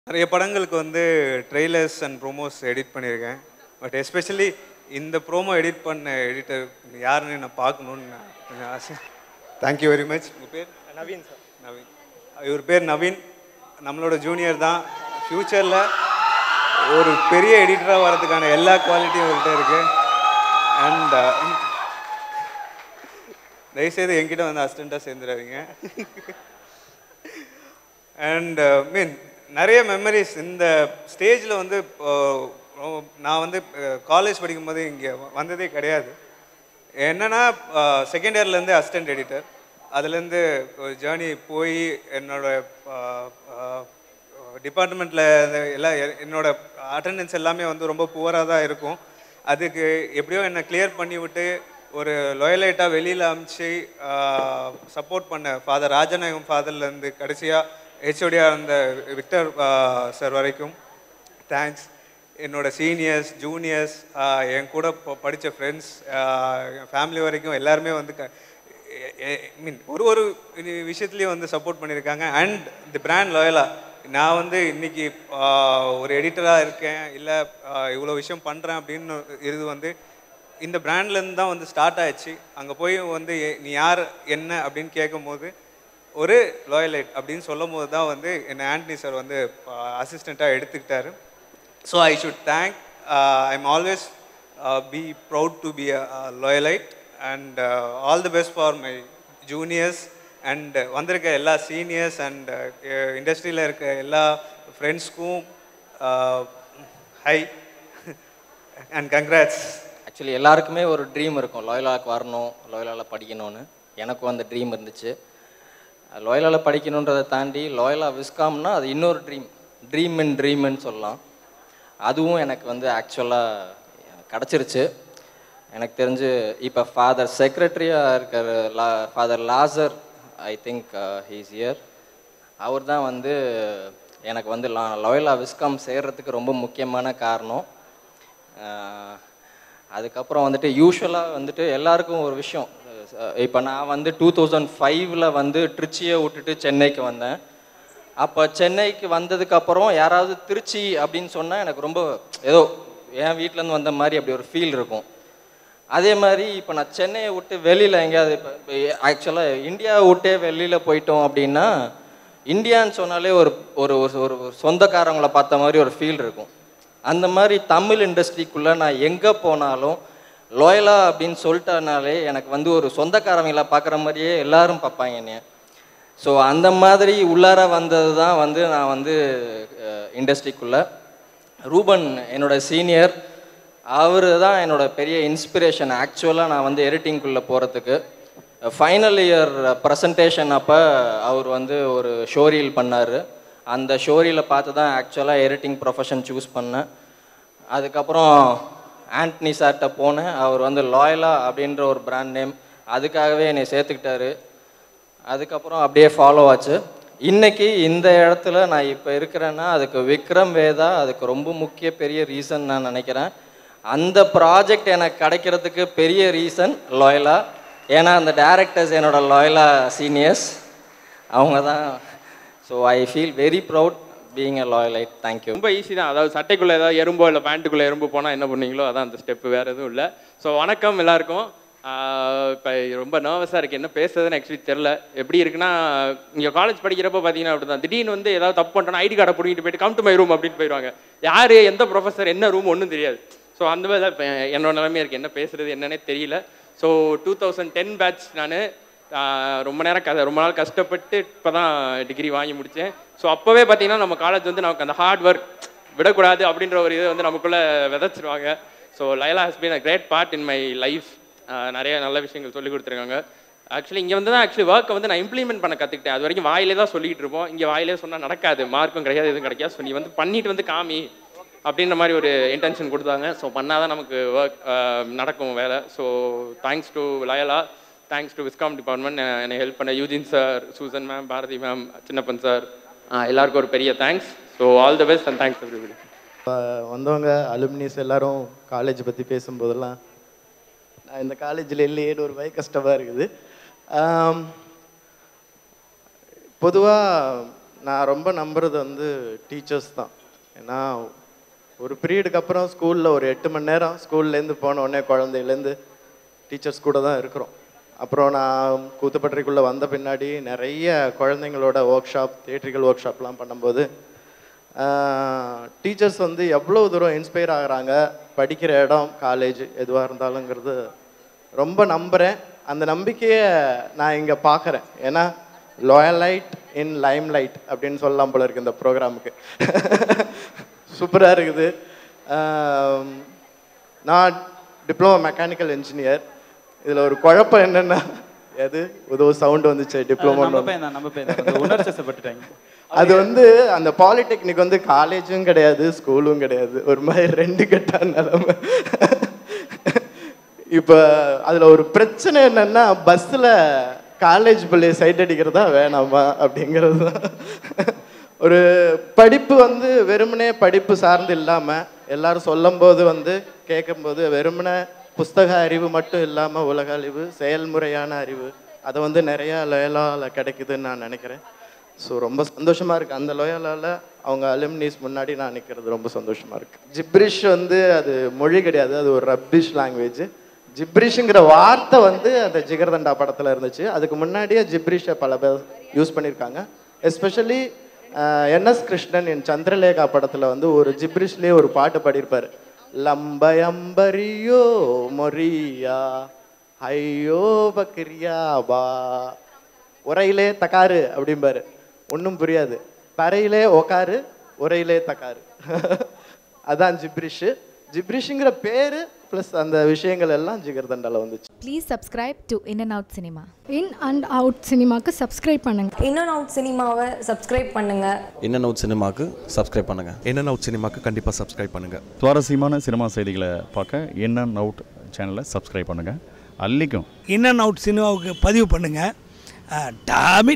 நிறைய படங்களுக்கு வந்து ட்ரெய்லர்ஸ் அண்ட் ப்ரோமோஸ் எடிட் பண்ணியிருக்கேன் பட் எஸ்பெஷலி இந்த ப்ரோமோ எடிட் பண்ண எடிட்டர் யாருன்னு நான் பார்க்கணுன்னு நான் கொஞ்சம் ஆசை தேங்க்யூ வெரி மச் உங்கள் பேர் நவீன் சார் நவீன் இவர் பேர் நவீன் நம்மளோட ஜூனியர் தான் ஃப்யூச்சரில் ஒரு பெரிய எடிட்டராக வரதுக்கான எல்லா குவாலிட்டியும் அவர்கிட்ட இருக்குது அண்ட் தயவுசெய்து என்கிட்ட வந்து அசிஸ்டண்ட்டாக சேர்ந்துடாதீங்க அண்ட் மீன் நிறைய மெமரிஸ் இந்த ஸ்டேஜில் வந்து அஹ், ரொ- நான் வந்து காலேஜ் படிக்கும்போது இங்கே வந்ததே கிடையாது என்னன்னா செகண்ட் இயர்லேருந்து அசிஸ்டன்ட் எடிட்டர் அதுலேருந்து ஜேர்னி போய் என்னோட டிபார்ட்மெண்ட்டில் எல்லாம் எ- என்னோட அட்டெண்டன்ஸ் எல்லாமே வந்து ரொம்ப புவராக தான் இருக்கும் அதுக்கு எப்படியோ என்னை கிளியர் பண்ணி விட்டு ஒரு லோயலைட்டாக வெளியில் அமிச்சு சப்போர்ட் பண்ண ஃபாதர் ராஜநாயகம் ஃபாதர்லேருந்து கடைசியாக ஹெச்ஓடியாக இருந்த விக்டர் சார் வரைக்கும் தேங்க்ஸ் என்னோட சீனியர்ஸ் ஜூனியர்ஸ் என் கூட ப- படிச்ச ஃப்ரெண்ட்ஸ் என் ஃபேமிலி வரைக்கும் எல்லாருமே வந்து மீன் ஒரு ஒரு இனி- விஷயத்துலையும் வந்து சப்போர்ட் பண்ணியிருக்காங்க அண்ட் தி பிராண்ட் லாயலா நான் வந்து இன்னைக்கு ஆஹ், ஒரு எடிட்டராக இருக்கேன் இல்லை இவ்வளோ விஷயம் பண்ணுறேன் அப்படின்னு இது வந்து இந்த பிராண்ட்லேருந்து தான் வந்து ஸ்டார்ட் ஆயிடுச்சு அங்கே போய் வந்து எ- நீ யார் என்ன அப்படின்னு கேட்கும்போது ஒரு லாயலைட் அப்படின்னு சொல்லும் போது தான் வந்து என்னை ஆண்டனி சார் வந்து அசிஸ்டண்ட்டாக எடுத்துக்கிட்டாரு so I should thank I am always be proud to be a loyalite and all the best for my juniors and வந்திருக்க எல்லா சீனியர்ஸ் அண்ட் இண்டஸ்ட்ரியில் இருக்க எல்லா ஃப்ரெண்ட்ஸ்க்கும் ஹை அண்ட் கங்க்ராட்ஸ் ஆக்சுவலி எல்லாருக்குமே ஒரு ட்ரீம் இருக்கும் லோயலாக்கு வரணும் லோயலாவில் படிக்கணும்னு எனக்கும் அந்த ட்ரீம் இருந்துச்சு லோயலாவில் படிக்கணுன்றதை தாண்டி லோயலா விஸ்காம்னா அது இன்னொரு ட்ரீம் ட்ரீம் இன் ட்ரீம்னு சொல்லலாம் அதுவும் எனக்கு வந்து ஆக்சுவலாக கிடச்சிருச்சு எனக்கு தெரிஞ்சு இப்போ ஃபாதர் செக்ரட்டரியாக இருக்கிற லா father Lazar I think he's here அவர் தான் வந்து எனக்கு வந்து லா லோயலா விஸ்காம் சேர்றதுக்கு ரொம்ப முக்கியமான காரணம் ஆஹ் அதுக்கப்புறம் வந்துட்டு யூஸ்வலாக வந்துட்டு எல்லாருக்கும் ஒரு விஷயம் இப்போ நான் வந்து டூ தௌசண்ட் ஃபைவ்ல வந்து ட்ரிச்சியை விட்டுட்டு சென்னைக்கு வந்தேன் அப்போ சென்னைக்கு வந்ததுக்கப்புறம் யாராவது திருச்சி அப்படின்னு சொன்னால் எனக்கு ரொம்ப ஏதோ என் வீட்டிலேருந்து வந்த மாதிரி அப்படி ஒரு ஃபீல் இருக்கும் அதே மாதிரி இப்போ நான் சென்னையை விட்டு வெளியில் எங்கேயாவது இப்போ ஆக்சுவலாக இந்தியாவை விட்டே வெளியில் போயிட்டோம் அப்படின்னா இந்தியான்னு சொன்னாலே ஒரு ஒரு ஒரு ஒரு ஒரு சொந்தக்காரங்களை பார்த்த மாதிரி ஒரு ஃபீல் இருக்கும் அந்த மாதிரி தமிழ் இண்டஸ்ட்ரிக்குள்ளே நான் எங்கே போனாலும் லோயலா அப்படின்னு சொல்லிட்டனாலே எனக்கு வந்து ஒரு சொந்தக்காரங்களை பார்க்குற மாதிரியே எல்லாரும் பார்ப்பாங்க என்னைய ஸோ அந்த மாதிரி உள்ளார வந்தது தான் வந்து நான் வந்து இண்டஸ்ட்ரிக்குள்ளே ரூபன் என்னோட சீனியர் அவர் தான் என்னோட பெரிய இன்ஸ்பிரேஷன் ஆக்சுவலாக நான் வந்து எடிட்டிங்குள்ளே போகிறதுக்கு ஃபைனல் இயர் ப்ரெசன்டேஷன் அப்போ அவர் வந்து ஒரு ஷோரீல் பண்ணார் அந்த ஷோரீல பார்த்து தான் ஆக்சுவலாக எடிட்டிங் ப்ரொஃபஷன் சூஸ் பண்ணேன் அதுக்கப்புறம் ஆண்டனி சார்கிட்ட போனேன் அவர் வந்து லாயலா அப்படின்ற ஒரு பிராண்ட் நேம் அதுக்காகவே என்னை சேர்த்துக்கிட்டாரு அதுக்கப்புறம் அப்படியே ஃபாலோ ஆச்சு இன்னைக்கு இந்த இடத்துல நான் இப்போ இருக்கிறேன்னா அதுக்கு விக்ரம் வேதா அதுக்கு ரொம்ப முக்கிய பெரிய ரீசன் நான் நினைக்கிறேன் அந்த ப்ராஜெக்ட் எனக்கு கிடைக்கிறதுக்கு பெரிய ரீசன் லாயலா ஏன்னா அந்த டேரக்டர்ஸ் என்னோட லாயலா சீனியர்ஸ் அவங்க தான் so I feel very proud being a Loyolite thank you ரொம்ப ஈஸி தான் அதாவது சட்டைக்குள்ளே ஏதாவது எறும்போ இல்லை பேண்ட்டுக்குள்ளே எறும்பு போனால் என்ன பண்ணீங்களோ அதான் அந்த ஸ்டெப்பு வேறு எதுவும் இல்லை ஸோ வணக்கம் எல்லாருக்கும் இப்போ ரொம்ப நர்வஸாக இருக்குது என்ன பேசுறதுன்னு ஆக்சுவலி தெரில எப்படி இருக்குன்னா இங்கே காலேஜ் படிக்கிறப்ப பார்த்தீங்கன்னா அப்படி தான் திடீர்னு வந்து ஏதாவது தப்பு பண்ணிட்டோன்னா ஐடி கார்டை பிடிக்கிட்டு போயிட்டு கம் டு மை ரூம் அப்படின்னு போயிடுவாங்க யார் எந்த ப்ரொஃபஸர் என்ன ரூம் ஒன்றும் தெரியாது ஸோ அந்த மாதிரி தான் இப்போ என்னோட நிலைமையாக இருக்குது என்ன பேசுறது என்னன்னே தெரியல so two thousand ten batch நான் ரொம்ப நேரம் க ரொம்ப நாள் கஷ்டப்பட்டு இப்போ தான் டிகிரி வாங்கி முடித்தேன் ஸோ அப்போவே பார்த்தீங்கன்னா நம்ம காலேஜ் வந்து நமக்கு அந்த ஹார்ட் ஒர்க் விடக்கூடாது அப்படின்ற ஒரு இது வந்து நமக்குள்ளே விதைச்சிருவாங்க so Loyola has been a great part in my life நிறைய நல்ல விஷயங்கள் சொல்லி கொடுத்துருக்காங்க ஆக்சுவலி இங்கே வந்து தான் ஆக்சுவலி ஒர்க்கை வந்து நான் இம்ப்ளிமெண்ட் பண்ண கற்றுக்கிட்டேன் அது வரைக்கும் வாயிலே தான் சொல்லிட்டு இருப்போம் இங்கே வாயிலே சொன்னால் நடக்காது மார்க்கும் கிடைக்காது எதுவும் கிடைக்காது ஸோ நீ வந்து பண்ணிட்டு வந்து காமி அப்படின்ற மாதிரி ஒரு இன்டென்ஷன் கொடுத்தாங்க ஸோ பண்ணாதான் நமக்கு ஒர்க் நடக்கும் வேலை so thanks to Loyola thanks to viscom department என்னை ஹெல்ப் பண்ண Eugene sir Susan ma'am Bharathi ma'am Chinnappan sir எல்லாருக்கும் ஒரு பெரிய thanks so all the best and thanks everybody இப்போ வந்தவங்க அலுமினிஸ் எல்லாரும் காலேஜ் பற்றி பேசும்போதெல்லாம் நான் இந்த காலேஜில் இல்லையேன்னு ஒரு பய கஷ்டமாக இருக்குது பொதுவாக நான் ரொம்ப நம்புறது வந்து டீச்சர்ஸ் தான் ஏன்னா ஒரு பீரியடுக்கு அப்புறம் ஸ்கூலில் ஒரு எட்டு மணி நேரம் ஸ்கூல்லேருந்து போன உடனே குழந்தையிலேருந்து டீச்சர்ஸ் கூட தான் இருக்கிறோம் அப்புறம் நான் கூத்துப்பட்டறைக்குள்ளே வந்த பின்னாடி நிறைய குழந்தைங்களோட ஒர்க் ஷாப் தியேட்ரிக்கல் ஒர்க் ஷாப்லாம் பண்ணும்போது டீச்சர்ஸ் வந்து எவ்வளோ தூரம் இன்ஸ்பயர் ஆகுறாங்க படிக்கிற இடம் காலேஜ் எதுவாக இருந்தாலுங்கிறது ரொம்ப நம்புகிறேன் அந்த நம்பிக்கையை நான் இங்கே பார்க்குறேன் ஏன்னா லாயலைட் இன் லைம் லைட் அப்படின்னு சொல்லலாம் போல இருக்கு இந்த ப்ரோக்ராமுக்கு சூப்பராக இருக்குது ஆம், நான் டிப்ளமோ மெக்கானிக்கல் இன்ஜினியர் இதில் ஒரு குழப்பம் என்னென்னா எது ஏதோ சவுண்ட் வந்துச்சு நம்ம டிப்ளமோ பையன் தான் நம்ம பையன் தான் கொஞ்சம் உணர்ச்சப்பட்டுட்டாங்க அது வந்து அந்த பாலிடெக்னிக் வந்து காலேஜும் கிடையாது ஸ்கூலும் கிடையாது ஒரு மாதிரி ரெண்டு கெட்ட நிலைமை இப்போ அதில் ஒரு பிரச்சனை என்னன்னா பஸ்ஸில் காலேஜ் பிள்ளைய சைட் அடிக்கிறதா வேணாமா அப்படிங்கிறது தான் ஒரு படிப்பு வந்து வெறுமனே படிப்பு சார்ந்து இல்லாமல் எல்லாரும் சொல்லும்போது வந்து கேட்கும்போது வெறுமனே புஸ்தக அறிவு மட்டும் இல்லாமல் உலக அறிவு செயல்முறையான அறிவு அதை வந்து நிறையா லயலாவில் கிடைக்குதுன்னு நான் நினைக்கிறேன் ஸோ ரொம்ப சந்தோஷமா இருக்கு அந்த லோயாலால அவங்க அலுமினிஸ் முன்னாடி நான் நிற்கிறது ரொம்ப சந்தோஷமா இருக்கு ஜிப்ரிஷ் வந்து அது மொழி கிடையாது அது ஒரு ரப்பிஷ் லாங்குவேஜ் ஜிப்ரிஷ்ங்கிற வார்த்தை வந்து அந்த ஜிகர்தண்டா படத்தில் இருந்துச்சு அதுக்கு முன்னாடியே ஜிப்ரிஷை பல பேர் யூஸ் பண்ணியிருக்காங்க எஸ்பெஷலி என்எஸ் கிருஷ்ணன் என் சந்திரலேகா படத்தில் வந்து ஒரு ஜிப்ரிஷ்லேயே ஒரு பாட்டு பாடியிருப்பார் லம்பயம்பரியோ மொரியா ஐயோ பக்ரியா பா உரையிலே தக்காரு அப்படிம்பாரு ஒன்றும் புரியாது தரையிலே உக்காரு உரையிலே தக்காரு அதான் ஜிப்ரிஷு ஜிப்ரிஷுங்கிற பேரு ப்ளஸ் அந்த விஷயங்கள் எல்லாம் ஜிகர்தண்டால வந்துச்சு Please subscribe to In and Out Cinema. In and out சினிமாக்கு சப்ஸ்கிரைப் பண்ணுங்க இன் அண்ட் அவுட் சினிமாவை சப்ஸ்கிரைப் பண்ணுங்கள் இன் அண்ட் அவுட் சினிமாவுக்கு சப்ஸ்கிரைப் பண்ணுங்கள் என்ன அவுட் சினிமாக்கு கண்டிப்பாக சப்ஸ்கிரைப் பண்ணுங்கள் சுவாரஸ்யமான சினிமா செய்திகளை பார்க்க இன் அண்ட் அவுட் சேனலை சப்ஸ்கிரைப் பண்ணுங்கள் அல்லிக்கும் இன் அண்ட் அவுட் சினிமாவுக்கு பதிவு பண்ணுங்கள் டாமி